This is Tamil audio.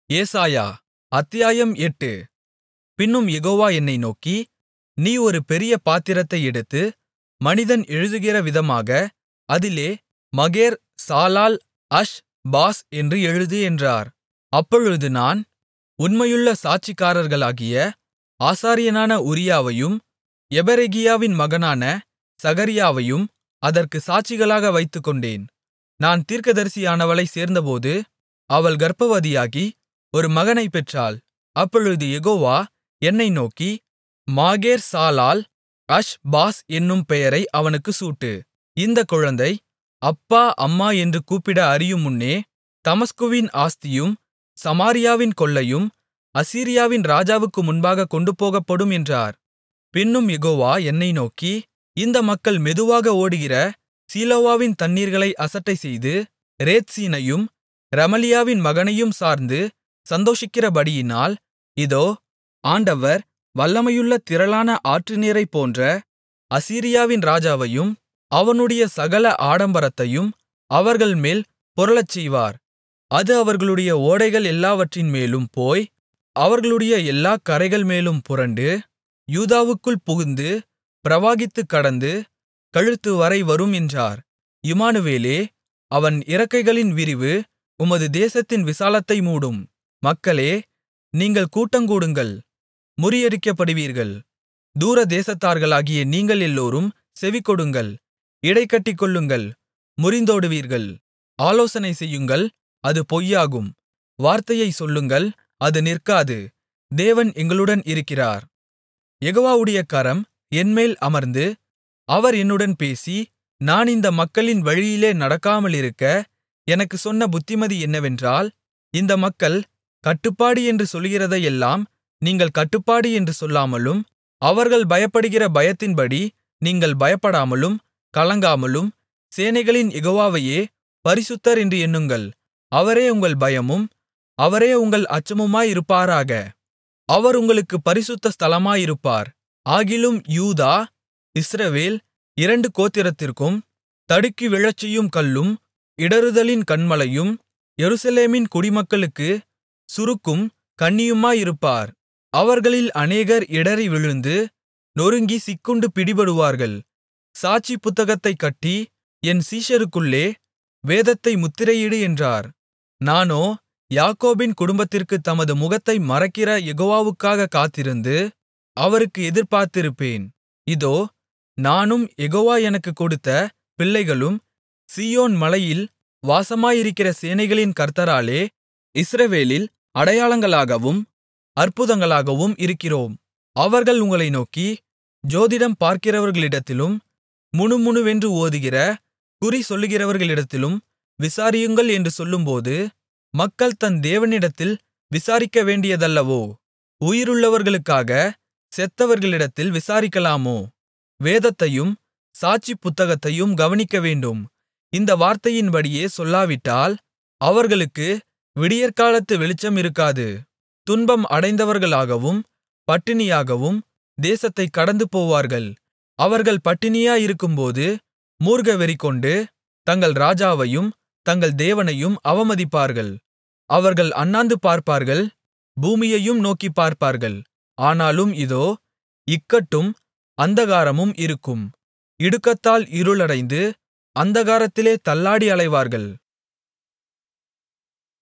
ஏசாயா அத்தியாயம் எட்டு பின்னும் யெகோவா என்னை நோக்கி நீ ஒரு பெரிய பாத்திரத்தை எடுத்து மனிதன் எழுதுகிற விதமாக அதிலே மகேர் சாலால் அஷ் பாஸ் என்று எழுது என்றார் அப்பொழுது நான் உண்மையுள்ள சாட்சிக்காரர்களாகிய ஆசாரியனான உரியாவையும் யெபெரெகியாவின் மகனான சகரியாவையும் அதற்குச் சாட்சிகளாக வைத்துக்கொண்டேன் நான் தீர்க்கதரிசியானவளைச் சேர்ந்தபோது அவள் கர்ப்பவதியாகி ஒரு மகனைப் பெற்றாள் அப்பொழுது யெகோவா என்னை நோக்கி மாகேர் சாலால் அஷ் பாஸ் என்னும் பெயரை அவனுக்குச் சூட்டு இந்தக் குழந்தை அப்பா அம்மா என்று கூப்பிட அறியுமுன்னே தமஸ்குவின் ஆஸ்தியும் சமாரியாவின் கொள்ளையும் அசீரியாவின் ராஜாவுக்கு முன்பாகக் கொண்டுபோகப்படும் என்றார் பின்னும் யெகோவா என்னை நோக்கி இந்த மக்கள் மெதுவாக ஓடுகிற சீலோவாவின் தண்ணீர்களை அசட்டைசெய்து ரேத்சீனையும் ரெமலியாவின் மகனையும் சார்ந்து சந்தோஷிக்கிறபடியினால் இதோ ஆண்டவர் வல்லமையுள்ள திரளான ஆற்றுநீரைப் போன்ற அசீரியாவின் ராஜாவையும் அவனுடைய சகல ஆடம்பரத்தையும் அவர்கள்மேல் புரளச்செய்வார் அது அவர்களுடைய ஓடைகள் எல்லாவற்றின்மேலும் போய் அவர்களுடைய எல்லாக் கரைகள்மேலும் புரண்டு யூதாவுக்குள் புகுந்து பிரவாகித்துக் கடந்து கழுத்துவரை வரும் என்றார் இம்மானுவேலே அவன் இறக்கைகளின் விரிவு உமது தேசத்தின் விசாலத்தை மூடும் மக்களே நீங்கள் கூட்டங்கூடுங்கள் முறியடிக்கப்படுவீர்கள் தூரதேசத்தார்களாகிய நீங்கள் எல்லோரும் செவிகொடுங்கள் இடைகட்டிக்கொள்ளுங்கள் முறிந்தோடுவீர்கள் ஆலோசனை செய்யுங்கள் அது பொய்யாகும் வார்த்தையைச் சொல்லுங்கள் அது நிற்காது தேவன் எங்களுடன் இருக்கிறார் யெகோவாவுடைய கரம் என்மேல் அமர்ந்து அவர் என்னுடன் பேசி நான் இந்த மக்களின் வழியிலே நடக்காமலிருக்க எனக்குச் சொன்ன புத்திமதி என்னவென்றால் இந்த மக்கள் கட்டுப்பாடு என்று சொல்கிறதையெல்லாம் நீங்கள் கட்டுப்பாடு என்று சொல்லாமலும் அவர்கள் பயப்படுகிற பயத்தின்படி நீங்கள் பயப்படாமலும் கலங்காமலும் சேனைகளின் யெகோவாவையே பரிசுத்தர் என்று எண்ணுங்கள் அவரே உங்கள் பயமும் அவரே உங்கள் அச்சமுமாயிருப்பாராக அவர் உங்களுக்குப் பரிசுத்த ஸ்தலமாயிருப்பார் ஆகிலும் யூதா இஸ்ரவேல் இரண்டு கோத்திரத்திற்கும் தடுக்கி விழச்செய்யும் கல்லும் இடறுதலின் கன்மலையும் எருசலேமின் குடிமக்களுக்கு சுருக்கும் கண்ணியுமாயிருப்பார் அவர்களில் அநேகர் இடறி விழுந்து நொறுங்கி சிக்குண்டு பிடிபடுவார்கள் சாட்சி புத்தகத்தைக் கட்டி என் சீஷருக்குள்ளே வேதத்தை முத்திரையிடு என்றார் நானோ யாக்கோபின் குடும்பத்திற்குத் தமது முகத்தை மறைக்கிற யெகோவாவுக்காக காத்திருந்து அவருக்கு எதிர்பார்த்திருப்பேன் இதோ நானும் யெகோவா எனக்குக் கொடுத்த பிள்ளைகளும் சீயோன் மலையில் வாசமாயிருக்கிற சேனைகளின் கர்த்தராலே இஸ்ரவேலில் அடையாளங்களாகவும் அற்புதங்களாகவும் இருக்கிறோம் அவர்கள் உங்களை நோக்கி ஜோதிடம் பார்க்கிறவர்களிடத்திலும் முணுமுணுவென்று ஓதுகிற குறி சொல்லுகிறவர்களிடத்திலும் விசாரியுங்கள் என்று சொல்லும்போது மக்கள் தன் தேவனிடத்தில் விசாரிக்க வேண்டியதல்லவோ உயிருள்ளவர்களுக்காக செத்தவர்களிடத்தில் விசாரிக்கலாமோ வேதத்தையும் சாட்சி புத்தகத்தையும் கவனிக்கவேண்டும் இந்த வார்த்தையின்படியே சொல்லாவிட்டால் அவர்களுக்கு விடியற்காலத்து வெளிச்சம் இருக்காது துன்பம் அடைந்தவர்களாகவும் பட்டினியாகவும் தேசத்தைக் கடந்து போவார்கள் அவர்கள் பட்டினியாயிருக்கும்போது மூர்க்கவெறிகொண்டு தங்கள் ராஜாவையும் தங்கள் தேவனையும் அவமதிப்பார்கள் அவர்கள் அண்ணாந்து பார்ப்பார்கள் பூமியையும் நோக்கிப் பார்ப்பார்கள் ஆனாலும் இதோ இக்கட்டும் அந்தகாரமும் இருக்கும் இடுக்கத்தால் இருளடைந்து அந்தகாரத்திலே தள்ளாடி அலைவார்கள்